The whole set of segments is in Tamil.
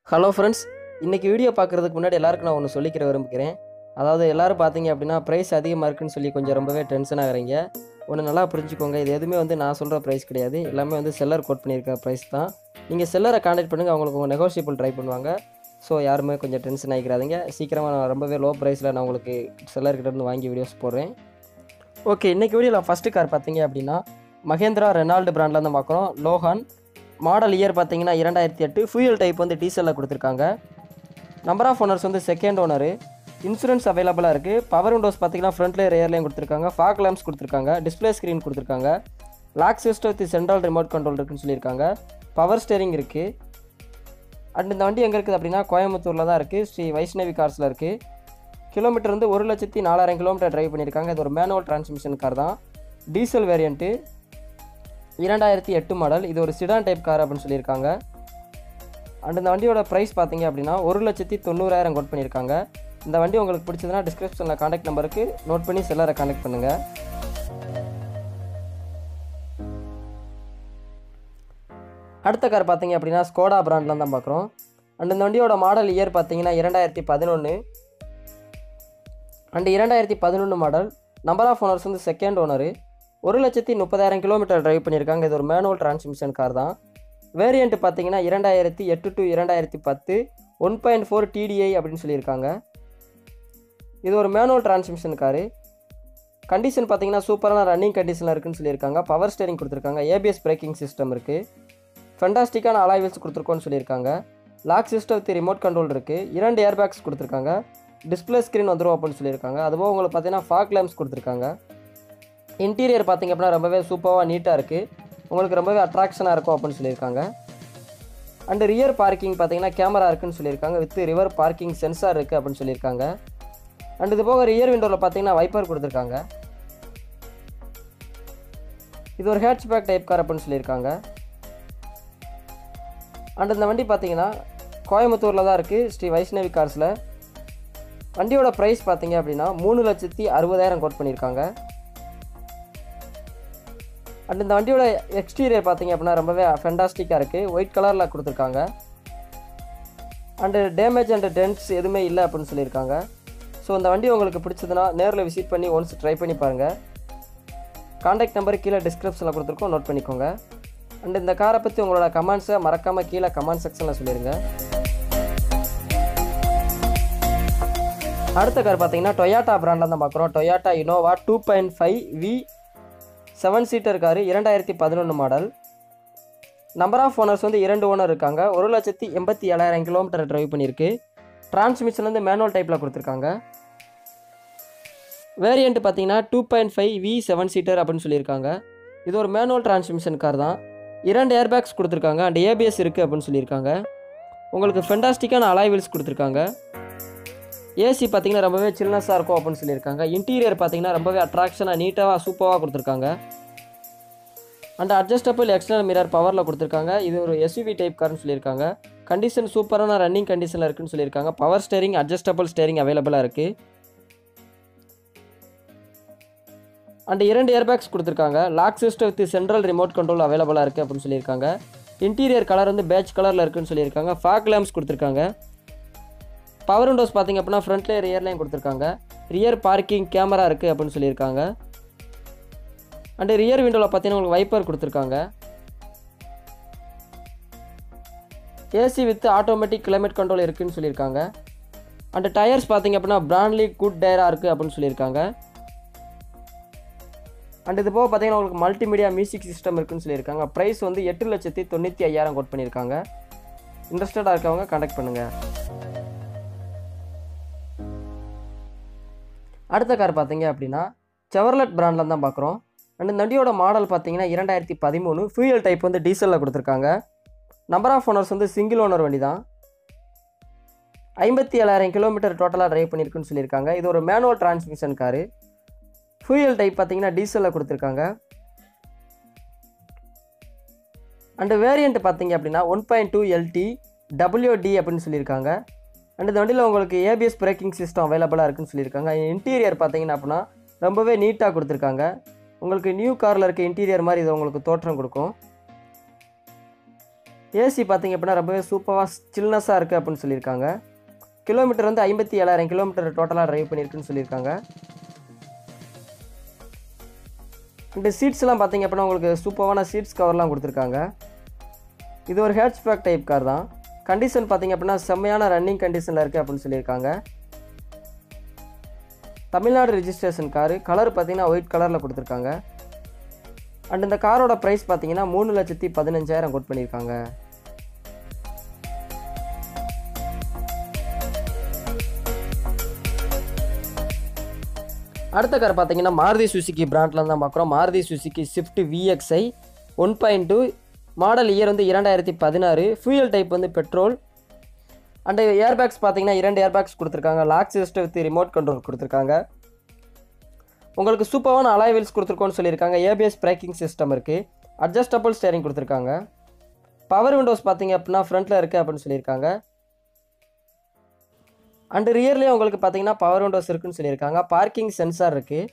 ஹலோ ஃப்ரெண்ட்ஸ் இன்றைக்கி வீடியோ பார்க்குறதுக்கு முன்னாடி எல்லாருக்கும் நான் ஒன்று சொல்லிக்கிற விரும்புகிறேன் அதாவது எல்லோரும் பார்த்தீங்க அப்படின்னா ப்ரைஸ் அதிகமாக இருக்குன்னு சொல்லி கொஞ்சம் ரொம்பவே டென்ஷன் ஆகுறீங்க ஒன்று நல்லா புரிஞ்சுக்கோங்க இது எதுவுமே வந்து நான் சொல்கிற ப்ரைஸ் கிடையாது எல்லாமே வந்து செல்லர் கோட் பண்ணியிருக்க ப்ரைஸ் தான் நீங்கள் செல்லரை காண்டாக்ட் பண்ணுங்கள் அவங்களுக்கு உங்கள் நெகோஷியபிள் ட்ரை பண்ணுவாங்க ஸோ யாருமே கொஞ்சம் டென்ஷன் ஆகிக்கிறாதீங்க சீக்கிரமாக நான் ரொம்பவே லோ ப்ரைஸில் நான் உங்களுக்கு செல்லர்கிட்ட இருந்து வாங்கி வீடியோஸ் போடுறேன் ஓகே இன்றைக்கி வீடியோவில் ஃபஸ்ட்டு கார் பார்த்தீங்க அப்படின்னா மகேந்திரா ரெனால்டு பிராண்டில் தான் பார்க்குறோம் லோஹான் மாடல் இயர் பார்த்தீங்கன்னா இரண்டாயிரத்தி எட்டு ஃபியூயல் டைப் வந்து டீசலில் கொடுத்துருக்காங்க நம்பர் ஆஃப் ஓனர்ஸ் வந்து செகண்ட் ஓனரு இன்சூரன்ஸ் அவைலபிளாக இருக்குது பவர் விண்டோஸ் பார்த்தீங்கன்னா ஃப்ரண்ட்லேயே ரேர்லேயும் கொடுத்துருக்காங்க ஃபாக் லேம்ப்ஸ் கொடுத்துருக்காங்க டிஸ்ப்ளே ஸ்க்ரீன் கொடுத்துருக்காங்க lock system with central remote control இருக்குன்னு சொல்லியிருக்காங்க பவர் ஸ்டேரிங் இருக்குது அண்ட் இந்த வண்டி எங்கே இருக்குது அப்படின்னா கோயம்புத்தூரில் தான் இருக்குது ஸ்ரீ வைஷ்ணவி கார்ஸில் இருக்குது கிலோமீட்டர் வந்து ஒரு லட்சத்தி நாலாயிரம் கிலோமீட்டர் டிரைவ் பண்ணியிருக்காங்க இது ஒரு மேனுவல் டிரான்ஸ்மிஷன் கார் தான் டீசல் வேரியண்ட்டு இரண்டாயிரத்தி எட்டு மாடல் இது ஒரு சிடான் டைப் கார் அப்படின்னு சொல்லியிருக்காங்க அண்ட் இந்த வண்டியோட ப்ரைஸ் பார்த்தீங்க அப்படின்னா ஒரு லட்சத்தி தொண்ணூறாயிரம் கோட் பண்ணியிருக்காங்க இந்த வண்டி உங்களுக்கு பிடிச்சதுன்னா டிஸ்கிரிப்ஷனில் காண்டாக்ட் நம்பருக்கு நோட் பண்ணி செல்லரை காண்டாக்ட் பண்ணுங்கள் அடுத்த கார் பார்த்தீங்க அப்படின்னா ஸ்கோடா பிராண்டில் தான் பார்க்குறோம் அண்ட் இந்த வண்டியோட மாடல் இயர் பார்த்தீங்கன்னா இரண்டாயிரத்தி பதினொன்று அண்ட் இரண்டாயிரத்தி பதினொன்று மாடல் நம்பர் ஆஃப் ஓனர்ஸ் வந்து செகண்ட் ஓனரு ஒரு லட்சத்தி முப்பதாயிரம் கிலோமீட்டர் டிரைவ் பண்ணியிருக்காங்க இது ஒரு மேனுவல் டிரான்ஸ்மிஷன் கார் தான் வேரியண்ட் பார்த்தீங்கன்னா இரண்டாயிரத்தி எட்டு டு இரண்டாயிரத்தி பத்து ஒன் பாயிண்ட் ஃபோர் டிடிஐ அப்படின்னு சொல்லியிருக்காங்க இது ஒரு மேனுவல் டிரான்ஸ்மிஷன் காரு கண்டிஷன் பார்த்தீங்கன்னா சூப்பரான ரன்னிங் கண்டிஷனில் இருக்குன்னு சொல்லியிருக்காங்க பவர் ஸ்டேரிங் கொடுத்துருக்காங்க ஏபிஎஸ் பிரேக்கிங் சிஸ்டம் இருக்குது ஃபென்டாஸ்டிக்கான அலாய் வீல்ஸ் கொடுத்துருக்கோன்னு சொல்லியிருக்காங்க lock system with remote control இருக்குது இரண்டு ஏர்பேக்ஸ் கொடுத்துருக்காங்க டிஸ்பிளே ஸ்க்ரீன் வந்துடும் அப்படின்னு சொல்லியிருக்காங்க அதுபோக உங்களுக்கு பார்த்தீங்கன்னா ஃபாக் லேம்ப்ஸ் கொடுத்துருக்காங்க இன்டீரியர் பார்த்தீங்க அப்படின்னா ரொம்பவே சூப்பராக நீட்டாக இருக்குது உங்களுக்கு ரொம்பவே அட்ராக்ஷனாக இருக்கும் அப்படின்னு சொல்லியிருக்காங்க அண்டு ரியர் பார்க்கிங் பார்த்தீங்கன்னா கேமரா இருக்குன்னு சொல்லியிருக்காங்க வித் ரிவர் பார்க்கிங் சென்சார் இருக்குது அப்படின்னு சொல்லியிருக்காங்க அண்ட் இது போக ரியர் விண்டோவில் பார்த்தீங்கன்னா வைப்பர் கொடுத்துருக்காங்க இது ஒரு ஹேட்ச்பேக் டைப் கார் அப்படின்னு சொல்லியிருக்காங்க அண்ட் இந்த வண்டி பார்த்தீங்கன்னா கோயம்புத்தூரில் தான் இருக்குது ஸ்ரீ வைஷ்ணவி கார்ஸில் வண்டியோட ப்ரைஸ் பார்த்தீங்க அப்படின்னா மூணு லட்சத்தி அறுபதாயிரம் கோட் பண்ணியிருக்காங்க அண்ட் இந்த வண்டியோட எக்ஸ்டீரியர் பார்த்தீங்க அப்படின்னா ரொம்பவே ஃபென்டாஸ்டிக்காக இருக்குது ஒயிட் கலரில் கொடுத்துருக்காங்க அண்டு டேமேஜ் அண்ட் டென்ட்ஸ் எதுவுமே இல்லை அப்படின்னு சொல்லியிருக்காங்க ஸோ இந்த வண்டி உங்களுக்கு பிடிச்சதுன்னா நேரில் விசிட் பண்ணி ஒன்ஸ் ட்ரை பண்ணி பாருங்கள் காண்டாக்ட் நம்பர் கீழே டிஸ்கிரிப்ஷனில் கொடுத்துருக்கோம் நோட் பண்ணிக்கோங்க அண்ட் இந்த காரை பற்றி உங்களோட கமெண்ட்ஸை மறக்காமல் கீழே கமெண்ட் செக்ஷனில் சொல்லிடுங்க அடுத்த கார் பார்த்தீங்கன்னா டொயாட்டா பிராண்டில் தான் பார்க்குறோம் Toyota Innova two point five V seven seater car இரண்டாயிரத்தி பதினொன்று மாடல் நம்பர் ஆஃப் ஓனர்ஸ் வந்து இரண்டு ஓனர் இருக்காங்க ஒரு லட்சத்தி எண்பத்தி ஏழாயிரம் கிலோமீட்டர் டிரைவ் பண்ணியிருக்கு டிரான்ஸ்மிஷன் வந்து மேனுவல் டைப்பில் கொடுத்துருக்காங்க வேரியண்ட் பார்த்தீங்கன்னா two point five V seven seater அப்படின்னு சொல்லியிருக்காங்க இது ஒரு மேனுவல் டிரான்ஸ்மிஷன் கார் தான் இரண்டு ஏர்பேக்ஸ் கொடுத்துருக்காங்க அண்ட் ஏபிஎஸ் இருக்குது அப்படின்னு சொல்லியிருக்காங்க உங்களுக்கு ஃபென்டாஸ்டிக்கான அலாய் வீல்ஸ் கொடுத்துருக்காங்க ஏசி பார்த்தீங்கன்னா ரொம்பவே சில்னஸாக இருக்கும் அப்படின்னு சொல்லியிருக்காங்க இன்டீரியர் பார்த்தீங்கன்னா ரொம்பவே அட்ராக்ஷனாக நீட்டாக சூப்பராக கொடுத்துருக்காங்க அண்ட் அட்ஜஸ்டபிள் எக்ஸ்டர்னல் மிரர் பவரில் கொடுத்துருக்காங்க இது ஒரு எஸ்யூவி டைப் கார்னு சொல்லியிருக்காங்க கண்டிஷன் சூப்பரான ரன்னிங் கண்டிஷனில் இருக்குன்னு சொல்லியிருக்காங்க பவர் ஸ்டேரிங் அட்ஜஸ்டபிள் ஸ்டேரிங் அவைலபிளாக இருக்குது அண்ட் இரண்டு ஏர்பேக்ஸ் கொடுத்துருக்காங்க lock system with central remote control அவைலபிளாக இருக்குது அப்படின்னு சொல்லியிருக்காங்க இன்டீரியர் கலர் வந்து பேட்ச் கலரில் இருக்குன்னு சொல்லியிருக்காங்க ஃபாக் லேம்ப்ஸ் கொடுத்துருக்காங்க பவர் விண்டோஸ் பார்த்தீங்க அப்படின்னா ஃப்ரண்ட்லேயே ரியர்லையும் கொடுத்துருக்காங்க ரியர் பார்க்கிங் கேமரா இருக்குது அப்படின்னு சொல்லியிருக்காங்க அண்டு ரியர் விண்டோவில் பார்த்தீங்கன்னா உங்களுக்கு வைப்பர் கொடுத்துருக்காங்க AC with automatic climate control இருக்குன்னு சொல்லியிருக்காங்க அண்டு டயர்ஸ் பார்த்தீங்க அப்படின்னா பிராண்ட்லி குட் டயராக இருக்குது அப்படின்னு சொல்லியிருக்காங்க அண்ட் இது போக பார்த்தீங்கன்னா உங்களுக்கு மல்டிமீடியா மியூசிக் சிஸ்டம் இருக்குன்னு சொல்லியிருக்காங்க ப்ரைஸ் வந்து எட்டு லட்சத்தி தொண்ணூற்றி ஐயாயிரம் கோட் பண்ணியிருக்காங்க இன்ட்ரெஸ்டடாக இருக்கவங்க கான்டாக்ட் பண்ணுங்கள் அடுத்த கார் பார்த்தீங்க அப்படின்னா செவர்லெட் பிராண்டில் தான் பார்க்குறோம் அண்ட் இந்த வண்டியோட மாடல் பார்த்தீங்கன்னா இரண்டாயிரத்தி பதிமூணு ஃபியூயல் டைப் வந்து டீசலில் கொடுத்துருக்காங்க நம்பர் ஆஃப் ஓனர்ஸ் வந்து சிங்கிள் ஓனர் வண்டி தான் ஐம்பத்தி ஏழாயிரம் கிலோமீட்டர் டோட்டலாக ட்ரைவ் பண்ணியிருக்குன்னு சொல்லியிருக்காங்க இது ஒரு manual transmission car fuel type பார்த்தீங்கன்னா டீசலில் கொடுத்துருக்காங்க அண்டு வேரியண்ட் பார்த்தீங்க அப்படின்னா one point two LD WD அப்படின்னு சொல்லியிருக்காங்க அண்ட் இந்த வண்டியில் உங்களுக்கு ஏபிஎஸ் பிரேக்கிங் சிஸ்டம் அவைலபிளாக இருக்குன்னு சொல்லியிருக்காங்க இன்டீரியர் பார்த்தீங்கன்னா அப்படின்னா ரொம்பவே நீட்டாக கொடுத்துருக்காங்க உங்களுக்கு நியூ காரில் இருக்க இன்டீரியர் மாதிரி இது உங்களுக்கு தோற்றம் கொடுக்கும் ஏசி பார்த்தீங்க அப்படின்னா ரொம்பவே சூப்பராக சில்னஸாக இருக்குது அப்படின்னு சொல்லியிருக்காங்க கிலோமீட்டர் வந்து ஐம்பத்தி ஏழாயிரம் கிலோமீட்டர் டோட்டலாக ட்ரைவ் பண்ணியிருக்குன்னு சொல்லியிருக்காங்க இந்த சீட்ஸ்லாம் பார்த்தீங்க அப்படின்னா உங்களுக்கு சூப்பரான சீட்ஸ் கவர்லாம் கொடுத்துருக்காங்க இது ஒரு ஹேட்ச்பேக் டைப் கார் தான் கண்டிஷன் பார்த்தீங்க அப்படின்னா செம்மையான ரன்னிங் கண்டிஷனில் இருக்குது அப்படின்னு சொல்லியிருக்காங்க தமிழ்நாடு ரிஜிஸ்ட்ரேஷன் காரு கலர் பார்த்தீங்கன்னா ஒயிட் கலரில் கொடுத்துருக்காங்க அண்ட் இந்த காரோட ப்ரைஸ் பார்த்தீங்கன்னா மூணு லட்சத்தி பதினஞ்சாயிரம் கோட் பண்ணியிருக்காங்க அடுத்த கார் பார்த்தீங்கன்னா மாருதி சுசுக்கி பிராண்டில் தான் பார்க்குறோம் Maruti Suzuki Swift VXI one point two model year வந்து இரண்டாயிரத்தி பதினாறு ஃபியூயல் டைப் வந்து பெட்ரோல் அண்ட் ஏர்பேக்ஸ் பார்த்தீங்கன்னா இரண்டு ஏர்பேக்ஸ் கொடுத்துருக்காங்க lock system with remote control கொடுத்துருக்காங்க உங்களுக்கு சூப்பரான அலாய் வீல்ஸ் கொடுத்துருக்கோன்னு சொல்லியிருக்காங்க ஏபிஎஸ் பிரேக்கிங் சிஸ்டம் இருக்குது அட்ஜஸ்டபிள் ஸ்டேரிங் கொடுத்துருக்காங்க பவர் விண்டோஸ் பார்த்தீங்க அப்படின்னா ஃப்ரண்ட்டில் இருக்குது அப்படின்னு சொல்லியிருக்காங்க அண்டு ரியர்லேயும் உங்களுக்கு பார்த்தீங்கன்னா பவர் விண்டோஸ் இருக்குன்னு சொல்லியிருக்காங்க பார்க்கிங் சென்சார் இருக்குது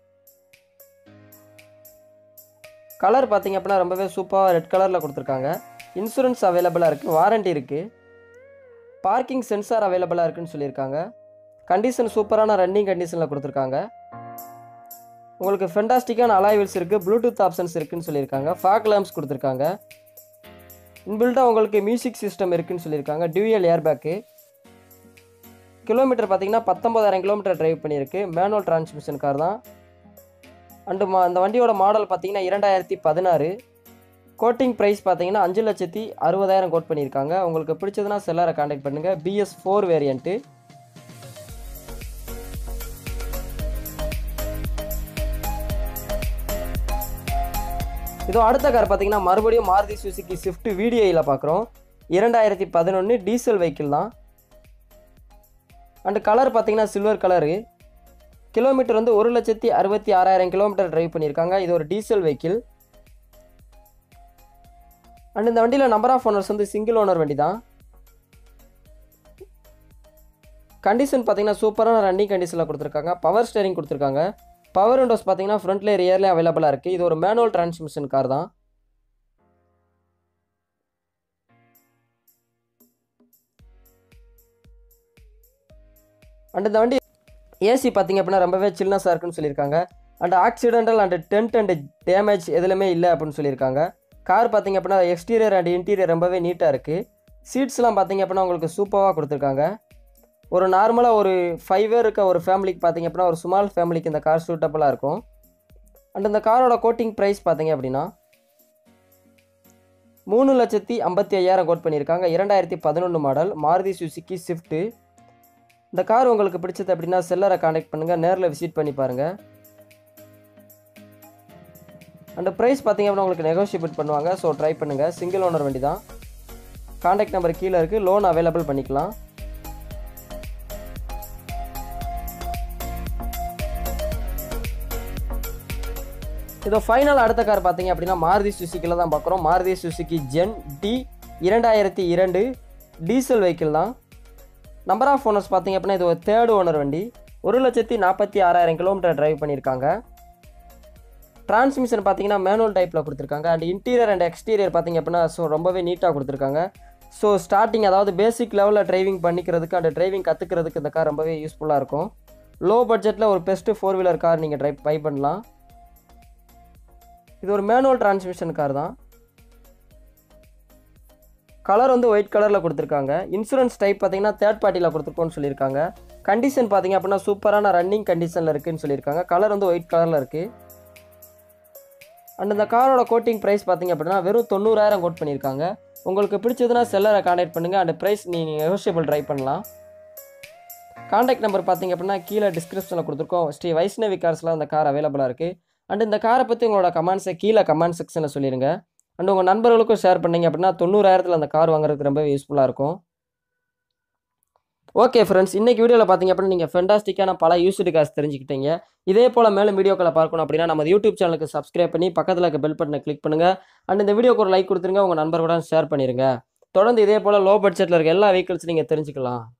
கலர் பார்த்தீங்க அப்படின்னா ரொம்பவே சூப்பராக ரெட் கலரில் கொடுத்துருக்காங்க இன்சூரன்ஸ் அவைலபிளாக இருக்குது வாரண்டி இருக்குது பார்க்கிங் சென்சார் அவைலபிளாக இருக்குன்னு சொல்லியிருக்காங்க கண்டிஷன் சூப்பரான ரன்னிங் கண்டிஷனில் கொடுத்துருக்காங்க உங்களுக்கு ஃபென்டாஸ்டிக்கான அலாய்வில்ஸ் இருக்குது ப்ளூடூத் ஆப்ஷன்ஸ் இருக்குன்னு சொல்லியிருக்காங்க ஃபாக் லேம்ப்ஸ் கொடுத்துருக்காங்க இன்பில்டாக உங்களுக்கு மியூசிக் சிஸ்டம் இருக்குன்னு சொல்லியிருக்காங்க டியூயல் ஏர்பேக்கு கிலோமீட்டர் பார்த்தீங்கன்னா பத்தொம்பதாயிரம் கிலோமீட்டர் டிரைவ் பண்ணியிருக்கு மேனுவல் டிரான்ஸ்மிஷன் கார் தான் அண்டு மா அந்த வண்டியோட மாடல் பார்த்தீங்கன்னா இரண்டாயிரத்தி பதினாறு கோட்டிங் ப்ரைஸ் பார்த்தீங்கன்னா அஞ்சு லட்சத்தி அறுபதாயிரம் கோட் பண்ணியிருக்காங்க உங்களுக்கு பிடிச்சதுன்னா செல்லாரை காண்டாக்ட் பண்ணுங்கள் பிஎஸ் ஃபோர் வேரியண்ட்டு இதோ அடுத்த கார் பார்த்தீங்கன்னா மறுபடியும் மாருதி சுசுக்கி ஸ்விஃப்ட் விடிஐயில் பார்க்குறோம் இரண்டாயிரத்தி பதினொன்று டீசல் வெஹிக்கிள் தான் அண்டு கலர் பார்த்தீங்கன்னா சில்வர் கலரு கிலோமீட்டர் வந்து ஒரு லட்சத்தி அறுபத்தி ஆறாயிரம் கிலோமீட்டர் டிரைவ் பண்ணியிருக்காங்க இது ஒரு டீசல் வெஹிக்கிள் அண்ட் இந்த வண்டியில் நம்பர் ஆஃப் ஓனர்ஸ் வந்து சிங்கிள் ஓனர் வண்டி தான் கண்டிஷன் பார்த்தீங்கன்னா சூப்பரான ரன்னிங் கண்டிஷனில் கொடுத்துருக்காங்க பவர் ஸ்டேரிங் கொடுத்துருக்காங்க பவர் விண்டோஸ் பார்த்தீங்கன்னா ஃப்ரண்ட்லேயே ரியர்லேயே அவைலபிளாக இருக்குது இது ஒரு மேனுவல் டிரான்ஸ்மிஷன் கார் தான் அண்ட் இந்த வண்டி ஏசி பார்த்தீங்க அப்படின்னா ரொம்பவே சில்னஸாக இருக்குன்னு சொல்லியிருக்காங்க and accidental and dent and damage எதுலையுமே இல்லை அப்படின்னு சொல்லியிருக்காங்க கார் பார்த்தீங்க அப்படின்னா எக்ஸ்டீரியர் அண்ட் இன்டீரியர் ரொம்பவே நீட்டாக இருக்குது சீட்ஸ்லாம் பார்த்தீங்க அப்படின்னா உங்களுக்கு சூப்பராக கொடுத்துருக்காங்க ஒரு நார்மலாக ஒரு ஃபைவ் பேர் இருக்க ஒரு ஃபேமிலிக்கு பார்த்தீங்க அப்படின்னா ஒரு ஸ்மால் ஃபேமிலிக்கு இந்த கார் சூட்டபுளாக இருக்கும் அண்ட் இந்த காரோட கோட்டிங் ப்ரைஸ் பார்த்தீங்க அப்படின்னா மூணு லட்சத்தி ஐம்பத்தி ஐயாயிரம் கோட் பண்ணியிருக்காங்க இரண்டாயிரத்தி பதினொன்று மாடல் மாருதி சுசுக்கி ஸ்விஃப்ட்டு இந்த கார் உங்களுக்கு பிடிச்சது அப்படின்னா செல்லரை காண்டாக்ட் பண்ணுங்கள் நேரில் விசிட் பண்ணி பாருங்கள் அண்ட் ப்ரைஸ் பார்த்தீங்க அப்படின்னா உங்களுக்கு நெகோஷியேட் பண்ணுவாங்க ஸோ ட்ரை பண்ணுங்கள் சிங்கிள் ஓனர் வண்டி தான் காண்டாக்ட் நம்பர் கீழே இருக்குது லோன் அவைலபிள் பண்ணிக்கலாம் இதோ ஃபைனல் அடுத்த கார் பார்த்தீங்க அப்படின்னா மாருதி சுசுக்கியில் தான் பார்க்குறோம் மாருதி சுசுக்கி ஜென் டி இரண்டாயிரத்தி இரண்டு டீசல் வெஹிக்கிள் தான் நம்பர் ஆஃப் ஓனர்ஸ் பார்த்தீங்க அப்படின்னா இது ஒரு தேர்ட் ஓனர் வண்டி ஒரு லட்சத்தி நாற்பத்தி ஆறாயிரம் கிலோமீட்டர் டிரைவ் பண்ணியிருக்காங்க டிரான்ஸ்மிஷன் பார்த்தீங்கன்னா மேனுவல் டைப்பில் கொடுத்துருக்காங்க அண்ட் இன்டீரியர் அண்ட் எக்ஸ்டீரியர் பார்த்தீங்க அப்படின்னா ஸோ ரொம்பவே நீட்டாக கொடுத்துருக்காங்க ஸோ ஸ்டார்டிங் அதாவது பேசிக் லெவலில் டிரைவிங் பண்ணிக்கிறதுக்கு அண்ட் டிரைவிங் கற்றுக்கிறதுக்கு இந்த கார் ரொம்பவே யூஸ்ஃபுல்லாக இருக்கும் லோ பட்ஜெட்டில் ஒரு பெஸ்ட்டு ஃபோர் வீலர் கார் நீங்கள் ட்ரை பை பண்ணலாம் இது ஒரு மேனுவல் டிரான்ஸ்மிஷன் கார் தான் கலர் வந்து ஒயிட் கலரில் கொடுத்துருக்காங்க இன்சூரன்ஸ் டைப் பார்த்தீங்கன்னா தேர்ட் பார்ட்டியில் கொடுத்துருக்கோன்னு சொல்லியிருக்காங்க கண்டிஷன் பார்த்தீங்க அப்படின்னா சூப்பரான ரன்னிங் கண்டிஷனில் இருக்குன்னு சொல்லியிருக்காங்க கலர் வந்து ஒயிட் கலரில் இருக்குது அண்ட் இந்த காரோட கோட்டிங் ப்ரைஸ் பார்த்தீங்க அப்படின்னா வெறும் தொண்ணூறாயிரம் கோட் பண்ணியிருக்காங்க உங்களுக்கு பிடிச்சதுன்னா செல்லரை காண்டாக்ட் பண்ணுங்கள் அண்ட் ப்ரைஸ் நீங்கள் நெகோஷியபிள் ட்ரை பண்ணலாம் காண்டாக்ட் நம்பர் பார்த்தீங்க அப்படின்னா கீழே டிஸ்கிரிப்ஷனில் கொடுத்துருக்கோம் ஸ்ரீ வைஷ்ணவி கார்ஸில் அந்த கார் அவைலபிளாக இருக்குது அண்ட் இந்த காரை பற்றி உங்களோட கமெண்ட்ஸை கீழே கமெண்ட் செக்ஷனில் சொல்லிடுங்க அண்ட் உங்கள் நண்பர்களுக்கும் ஷேர் பண்ணீங்க அப்படின்னா தொண்ணூறாயிரத்தில் அந்த கார் வாங்குறதுக்கு ரொம்ப யூஸ்ஃபுல்லாக இருக்கும் ஓகே ஃப்ரெண்ட்ஸ் இன்றைக்கி வீடியோவில் பார்த்தீங்க அப்படின்னா நீங்கள் ஃபென்டாஸ்டிக்கான பல யூஸ்டு கார்ஸ் தெரிஞ்சுக்கிட்டீங்க இதே போல் மேலும் வீடியோக்களை பார்க்கணும் அப்படின்னா நம்ம யூடியூப் சேனலுக்கு சப்ஸ்கிரைப் பண்ணி பக்கத்தில் இருக்க பெல் பட்டனை கிளிக் பண்ணுங்கள் அண்ட் இந்த வீடியோக்கு ஒரு லைக் கொடுத்துருங்க உங்கள் நண்பர்களுடன் ஷேர் பண்ணிடுங்க தொடர்ந்து இதே போல் லோ பட்ஜெட்டில் இருக்க எல்லா வெஹிக்கிள்ஸ் நீங்கள் தெரிஞ்சுக்கலாம்